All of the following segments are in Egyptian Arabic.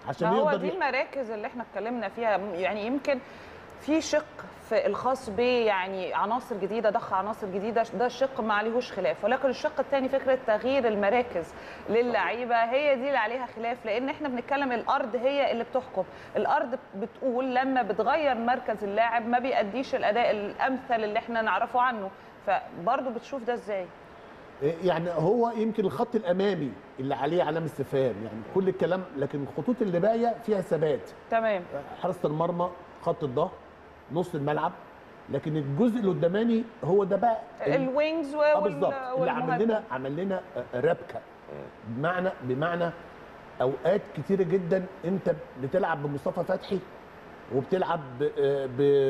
عشان ما هو يقدر دي ي- المراكز اللي احنا اتكلمنا فيها يعني يمكن في شق في الخاص ب يعني عناصر جديده ضخ عناصر جديده ده شق ما عليهوش خلاف ولكن الشق الثاني فكره تغيير المراكز للعيبه هي دي اللي عليها خلاف لان احنا بنتكلم الارض هي اللي بتحكم الارض بتقول لما بتغير مركز اللاعب ما بيأديش الاداء الامثل اللي احنا نعرفه عنه فبرضه بتشوف ده ازاي يعني هو يمكن الخط الامامي اللي عليه علامه استفهام يعني كل الكلام لكن الخطوط اللي باقيه فيها ثبات تمام حراسه المرمى خط الظهر نص الملعب لكن الجزء اللي قداماني هو ده بقى ال- الوينجز اه وال- بالظبط اللي عمل والمهاجم. لنا عمل لنا ربكه بمعنى بمعنى اوقات كتيره جدا انت بتلعب بمصطفى فتحي وبتلعب ب- آه،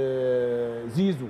بزيزو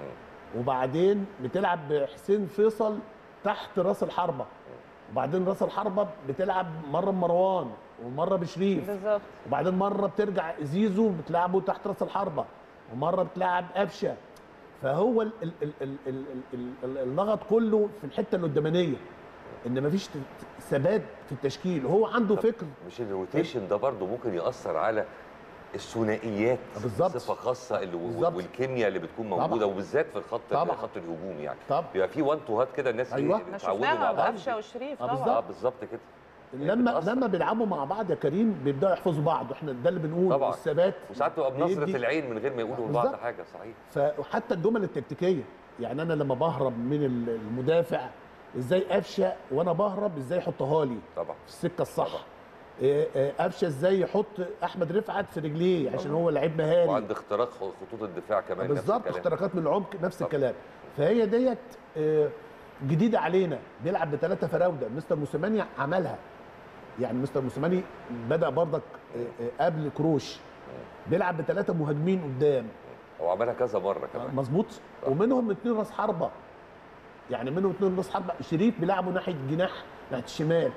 وبعدين بتلعب بحسين فيصل تحت راس الحربه وبعدين راس الحربه بتلعب مره بمروان ومره بشريف بالظبط وبعدين مره بترجع زيزو بتلعبه تحت راس الحربه ومره بتلعب قفشه فهو ال- ال- ال- ال- ال- ال- ال- اللغط كله في الحته القدامانيه ان مفيش ت- ثبات في التشكيل هو عنده طب فكر مش الروتيشن ده برضه ممكن ياثر على الثنائيات بالظبط. بصفه خاصه اللي بالظبط. والكيمياء اللي بتكون طبعا. موجوده وبالذات في الخط طبعا. خط الهجوم يعني طبعا. بيبقى في وان تو هات كده الناس أيوة. اللي احنا اتعودوا مع شفناها بعض بقفشه وشريف آه، طبعا بالظبط. اه بالظبط كده لما بتأثر. لما بيلعبوا مع بعض يا كريم بيبداوا يحفظوا بعض واحنا ده اللي بنقول طبعا. الثبات وساعات تبقى بنظره بيدي- العين من غير ما يقولوا لبعض بالظبط. حاجه صحيح فحتى الجمل التكتيكيه يعني انا لما بهرب من المدافع ازاي قفشه وانا بهرب ازاي يحطها لي طبعا في السكه الصح طبعا. إيه، إيه، قفشه ازاي يحط احمد رفعت في رجليه عشان هو لعيب مهاري وعند اختراق خطوط الدفاع كمان نفس بالظبط الكلام. اختراقات من العمق نفس طبعا. الكلام فهي ديت آه، جديده علينا بيلعب بثلاثه فراوده مستر موسيماني عملها يعني مستر موسيماني بدا برضك آه، آه، قبل كروش بيلعب بثلاثه مهاجمين قدام هو عملها كذا مره كمان مظبوط ومنهم اثنين راس حربه يعني منهم اثنين راس حربه شريف بيلعبوا ناحيه جناح ناحيه الشمال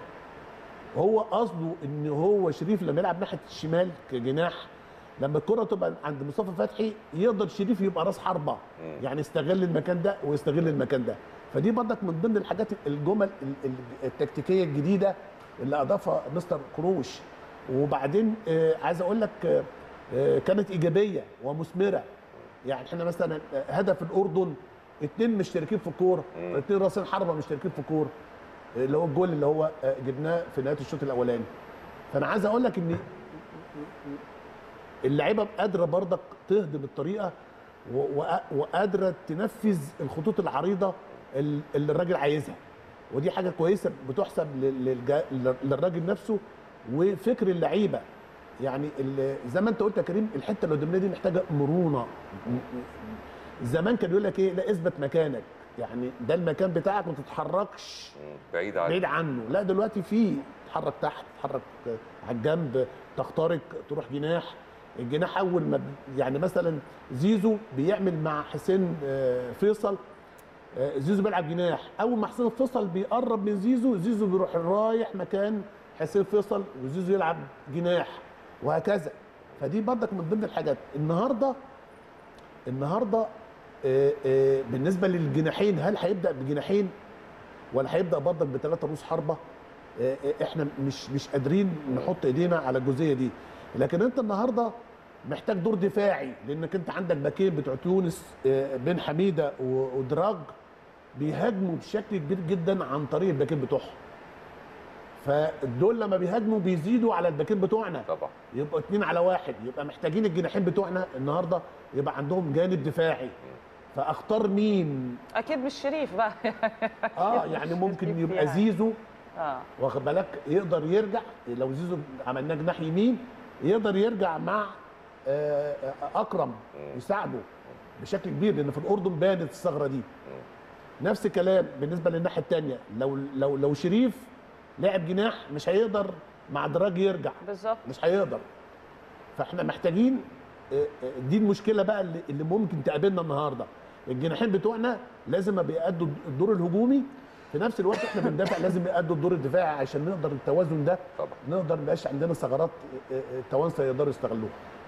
هو قصده ان هو شريف لما يلعب ناحيه الشمال كجناح لما الكره تبقى عند مصطفى فتحي يقدر شريف يبقى راس حربه يعني يستغل المكان ده ويستغل المكان ده فدي برضك من ضمن الحاجات الجمل ال- ال- التكتيكيه الجديده اللي اضافها مستر كروش وبعدين آه، عايز اقول لك آه، آه، كانت ايجابيه ومثمره يعني احنا مثلا آه، هدف الاردن اتنين مشتركين في الكوره اتنين راسين حربه مشتركين في الكوره اللي هو الجول اللي هو آه، جبناه في نهايه الشوط الاولاني فانا عايز اقول لك ان اللعيبه قادره برضك تهدم الطريقه و- و- وقادره تنفذ الخطوط العريضه ال- اللي الراجل عايزها ودي حاجه كويسه بتحسب لل- للجا- للراجل نفسه وفكر اللعيبه يعني ال- زي ما انت قلت يا كريم الحته اللي قدامنا دي محتاجه مرونه زمان كان يقول لك ايه لا اثبت مكانك يعني ده المكان بتاعك ما تتحركش مم. بعيد عن بعيد عنه لا دلوقتي في تتحرك تحت تتحرك على الجنب تخترق تروح جناح الجناح اول ما ب- يعني مثلا زيزو بيعمل مع حسين آه، فيصل آه، زيزو بيلعب جناح اول ما حسين فيصل بيقرب من زيزو زيزو بيروح رايح مكان حسين فيصل وزيزو يلعب جناح وهكذا فدي برضك من ضمن الحاجات النهارده النهارده آه، آه، بالنسبه للجناحين هل هيبدا بجناحين ولا هيبدا برضك بثلاثه رؤوس حربه آه، آه، احنا مش مش قادرين نحط ايدينا على الجزئيه دي لكن انت النهارده محتاج دور دفاعي لانك انت عندك باكين بتوع تونس آه، بن حميده و- ودراج بيهاجموا بشكل كبير جدا عن طريق الباكين بتوعهم فدول لما بيهاجموا بيزيدوا على الباكين بتوعنا طبعا يبقوا اتنين على واحد يبقى محتاجين الجناحين بتوعنا النهارده يبقى عندهم جانب دفاعي فاختار مين اكيد مش شريف بقى اه يعني ممكن شريف يبقى يعني. زيزو اه واخد بالك يقدر يرجع لو زيزو عملناه جناح يمين يقدر يرجع مع آه، آه، اكرم يساعده بشكل كبير لان في الاردن بانت الثغره دي نفس الكلام بالنسبه للناحيه الثانيه لو لو لو شريف لعب جناح مش هيقدر مع دراج يرجع بالظبط مش هيقدر فاحنا محتاجين آه، آه، دي المشكله بقى اللي, اللي ممكن تقابلنا النهارده الجناحين بتوعنا لازم بيأدوا الدور الهجومي في نفس الوقت احنا بندافع لازم يأدوا الدور الدفاعي عشان نقدر التوازن ده طبعا نقدر ما يبقاش عندنا ثغرات آه، آه، التوانسه يقدروا يستغلوها